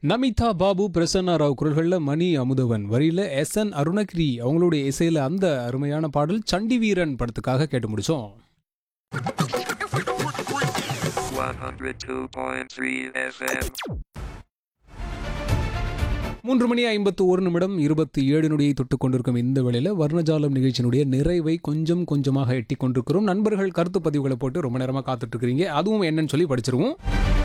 நமிதா பாபு பிரசன்னா ராவ் குரல்களில் மணி அமுதவன் வரியில S N Arunagiri அவங்களுடைய இசையில் அந்த அருமையான பாடல் சண்டி வீரன் படத்துக்காக கேட்டு முடிச்சோம் 102.3 FM. மூன்று மணி ஐம்பத்து ஒரு நிமிடம் இருபத்தி ஏழு நொடியை தொட்டு கொண்டிருக்கும் இந்த வேளையில் வர்ணஜாலம் நிகழ்ச்சியினுடைய நிறைவை கொஞ்சம் கொஞ்சமாக எட்டி கொண்டிருக்கிறோம் நண்பர்கள் கருத்து பதிவுகளை போட்டு ரொம்ப நேரமாக காத்துட்டு இருக்கிறீங்க அதுவும் என்னன்னு சொல்லி படிச்சிருவோம்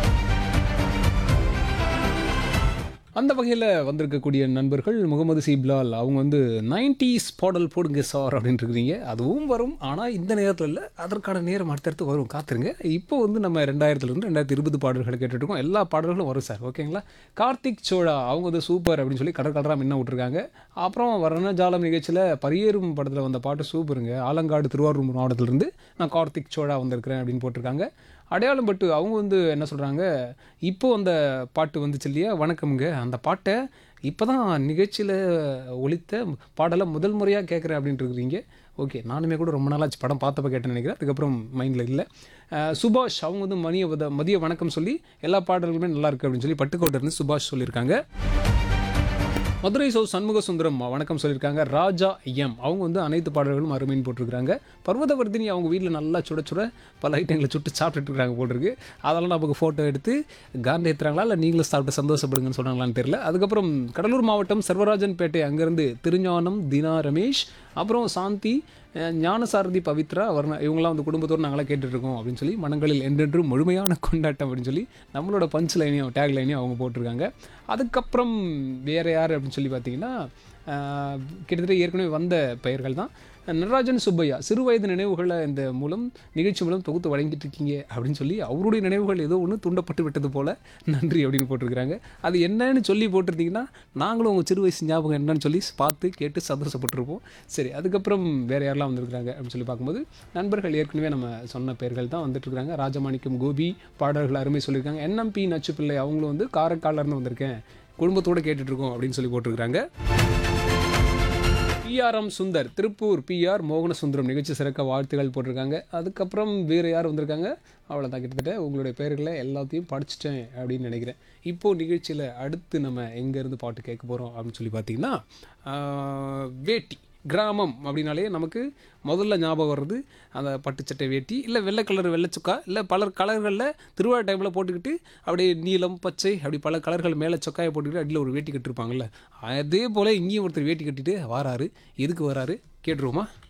அந்த வகையில் வந்திருக்கக்கூடிய நண்பர்கள் முகமது சீப்லால் அவங்க வந்து நைன்டிஸ் பாடல் போடுங்க சார் அப்படின்னு இருக்கிறீங்க அதுவும் வரும் ஆனால் இந்த நேரத்தில் இல்லை அதற்கான நேரம் அடுத்தடுத்து வரும் காத்துருங்க இப்போ வந்து நம்ம ரெண்டாயிரத்துலேருந்து ரெண்டாயிரத்தி இருபது பாடல்களை கேட்டுட்டு இருக்கோம் எல்லா பாடல்களும் வரும் சார் ஓகேங்களா கார்த்திக் சோழா அவங்க வந்து சூப்பர் அப்படின்னு சொல்லி கடல் கலராக முன்ன விட்டுருக்காங்க அப்புறம் வர்ணஜாலம் நிகழ்ச்சியில் பரியேறும் படத்தில் வந்த பாட்டு சூப்பருங்க ஆலங்காடு திருவாரூர் மாவட்டத்திலிருந்து நான் கார்த்திக் சோழா வந்திருக்கிறேன் அப்படின்னு போட்டிருக்காங்க அடையாளம் பட்டு அவங்க வந்து என்ன சொல்கிறாங்க இப்போ அந்த பாட்டு வந்துச்சு இல்லையா வணக்கம்ங்க அந்த பாட்டை இப்போ தான் நிகழ்ச்சியில் ஒலித்த பாடலை முதல் முறையாக கேட்குறேன் அப்படின்ட்டு இருக்கிறீங்க ஓகே நானுமே கூட ரொம்ப நாளாச்சு படம் பார்த்தப்ப கேட்டேன்னு நினைக்கிறேன் அதுக்கப்புறம் மைண்டில் இல்லை அஹ் சுபாஷ் அவங்க வந்து மதிய வத- மதிய வணக்கம் சொல்லி எல்லா பாடல்களுமே நல்லா இருக்கு அப்படின்னு சொல்லி பட்டுக்கோட்டை இருந்து சுபாஷ் சொல்லியிருக்காங்க மதுரை சோ சண்முக சுந்தரம் வணக்கம் சொல்லியிருக்காங்க ராஜா எம் அவங்க வந்து அனைத்து பாடல்களும் அருமைன்னு போட்டிருக்காங்க பர்வதவர்தினி அவங்க வீட்டில் நல்லா சுட சுட பல ஐட்டங்களை சுட்டு சாப்பிட்டுட்டு இருக்காங்க போட்டிருக்கு அதெல்லாம் நமக்கு ஃபோட்டோ எடுத்து காந்தி ஏற்றுறாங்களா இல்லை நீங்களும் சாப்பிட்டு சந்தோஷப்படுங்கன்னு சொன்னாங்களான்னு தெரியல அதுக்கப்புறம் கடலூர் மாவட்டம் சர்வராஜன் பேட்டை அங்கேருந்து திருஞானம் தினா ரமேஷ் அப்புறம் சாந்தி அஹ், ஞானசாரதி பவித்ரா வர்ண இவங்களாம் வந்து குடும்பத்தோடு நாங்களாம் கேட்டுட்ருக்கோம் அப்படின்னு சொல்லி மனங்களில் என்றென்றும் முழுமையான கொண்டாட்டம் அப்படின்னு சொல்லி நம்மளோட பஞ்ச் லைனையும் டேக் லைனையும் அவங்க போட்டிருக்காங்க அதுக்கப்புறம் வேறு யார் அப்படின்னு சொல்லி பார்த்தீங்கன்னா ஆஹ், கிட்டத்தட்ட ஏற்கனவே வந்த பெயர்கள் தான் நடராஜன் சுப்பையா சிறு வயது நினைவுகளை இந்த மூலம் நிகழ்ச்சி மூலம் தொகுத்து வழங்கிட்டு இருக்கீங்க அப்படின்னு சொல்லி அவருடைய நினைவுகள் ஏதோ ஒன்று தூண்டப்பட்டு விட்டது போல நன்றி அப்படின்னு போட்டிருக்கிறாங்க அது என்னன்னு சொல்லி போட்டிருந்தீங்கன்னா நாங்களும் உங்கள் சிறு வயசு ஞாபகம் என்னன்னு சொல்லி பார்த்து கேட்டு சந்தோஷப்பட்டிருப்போம் சரி அதுக்கப்புறம் வேறு யாரெல்லாம் வந்திருக்கிறாங்க அப்படின்னு சொல்லி பார்க்கும்போது நண்பர்கள் ஏற்கனவே நம்ம சொன்ன பேர்கள் தான் வந்துட்டு இருக்காங்க ராஜமாணிக்கம் கோபி பாடல்கள் அருமை சொல்லியிருக்காங்க என்எம்பி நச்சு பிள்ளை அவங்களும் வந்து காரைக்கால்ல இருந்து வந்திருக்கேன் குடும்பத்தோடு கேட்டுட்டு இருக்கோம் அப்படின்னு சொல்லி போட்டிருக்கிறாங்க பிஆர்எம் சுந்தர் திருப்பூர் பிஆர் மோகன சுந்தரம் நிகழ்ச்சி சிறக்க வாழ்த்துகள் போட்டிருக்காங்க அதுக்கப்புறம் வேறு யார் வந்திருக்காங்க அவ்வளோதான் கிட்டத்தட்ட உங்களுடைய பெயர்களை எல்லாத்தையும் படிச்சிட்டேன் அப்படின்னு நினைக்கிறேன் இப்போது நிகழ்ச்சியில் அடுத்து நம்ம எங்கேருந்து பாட்டு கேட்க போகிறோம் அப்படின்னு சொல்லி பார்த்தீங்கன்னா ஆஹ், வேட்டி கிராமம் அப்படின்னாலே நமக்கு முதல்ல ஞாபகம் வர்றது அந்த பட்டுச்சட்டை வேட்டி இல்லை வெள்ளை கலர் வெள்ளைச்சொக்கா இல்லை பல கலர்களில் திருவிழா டைமில் போட்டுக்கிட்டு அப்படியே நீலம் பச்சை அப்படி பல கலர்கள் மேலே சொக்காயை போட்டுக்கிட்டு அடியில் ஒரு வேட்டி கட்டிருப்பாங்கல்ல அதே போல் இங்கேயும் ஒருத்தர் வேட்டி கட்டிட்டு வராரு எதுக்கு வராரு கேட்டுருவோமா